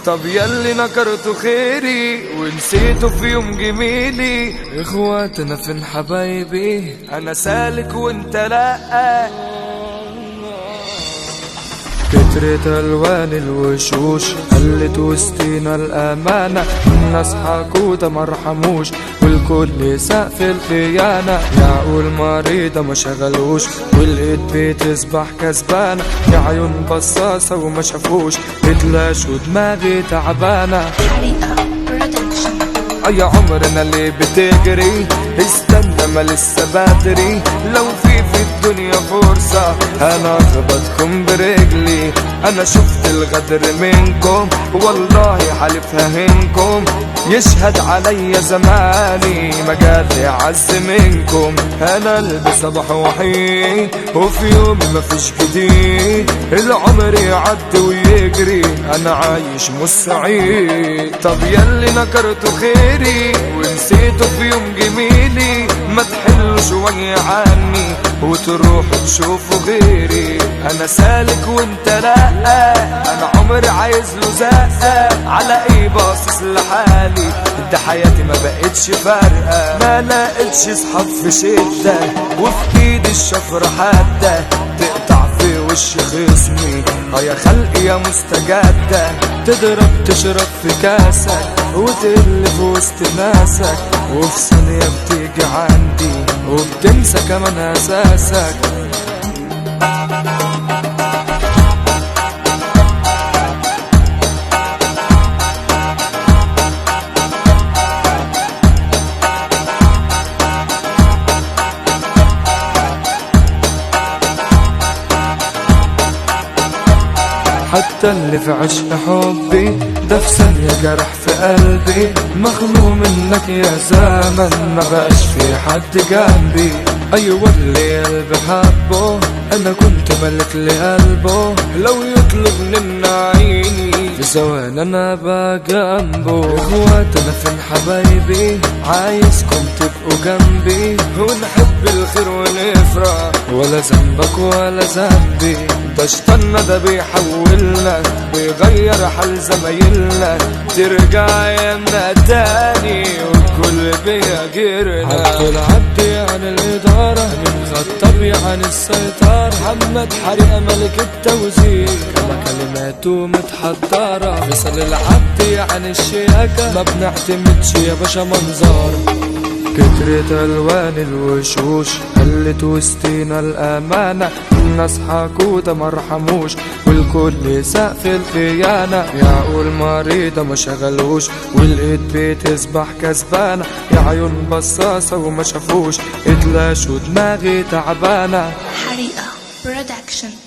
طب ياللي نكرته خيري ونسيته في يوم جميلي اخواتنا فين حبايبي انا سالك وانت لأ كترت الوان الوشوش خلت وسطينا الامانه الناس حكوده مرحموش والكل سقف الخيانه يعقول مريضه ما شغلوش والايد بتصبح كسبانه يا عيون بصاصه وما شافوش بتلاش ودماغي تعبانه حريقة برودكشن يا عمرنا اللي بتجري استنى ما لسه بدري لو في في الدنيا فرصة انا اخبطكم برجلي انا شفت الغدر منكم والله حلف ههنكم يشهد عليا زماني ما جات عز منكم انا اللي صبح وحيد وفي يومي مفيش جديد العمر يعدي ويجري انا عايش مش سعيد طب ياللي نكرته خيري ونسيته في يوم جميلي ما تحلوا شوية عني وتروحوا تشوفوا غيري انا سالك وانت لا انا عمري عايز له زقة على ايه باصص لحالي ده حياتي ما بقتش فارقة ما لقيتش صحاب في شدة وفي ايدي الشفرة حادة تقطع في وش خصمي اه يا خلقي يا مستجدة تضرب تشرب في كاسك وتقل في وسط ناسك وفي ثانية بتيجي عندي وبتنسى كمان اساسك حتى اللي في عشق حبي ده في ثانية جرح في قلبي مخلوق منك يا زمن ما بقاش في حد جنبي أيوة اللي قلبي حبه أنا كنت ملك لقلبه لو يطلب منا عيني في ثواني أنا بقى جنبه إخواتنا فين حبايبي عايزكم تبقوا جنبي ونحب الخير ونفرح ولا ذنبك ولا ذنبي ده شطنا ده بيحولنا بيغير حال زمايلنا ترجع ايامنا تاني والكل بيهاجرنا عبد العبد عن الإدارة من خطابي عن السيطرة محمد حريقة ملك التوزيع كما كلماته متحضرة فيصل العبد عن الشياكة ما بنعتمدش يا باشا منظر كترت الوان الوشوش خلت وسطينا الامانه الناس حكوده مرحموش والكل سقف الخيانه يعقول مريضه ما شغلوش والايد بتصبح كسبانه يا عيون بصاصه وما شافوش اتلاشوا دماغي تعبانه حريقة برودكشن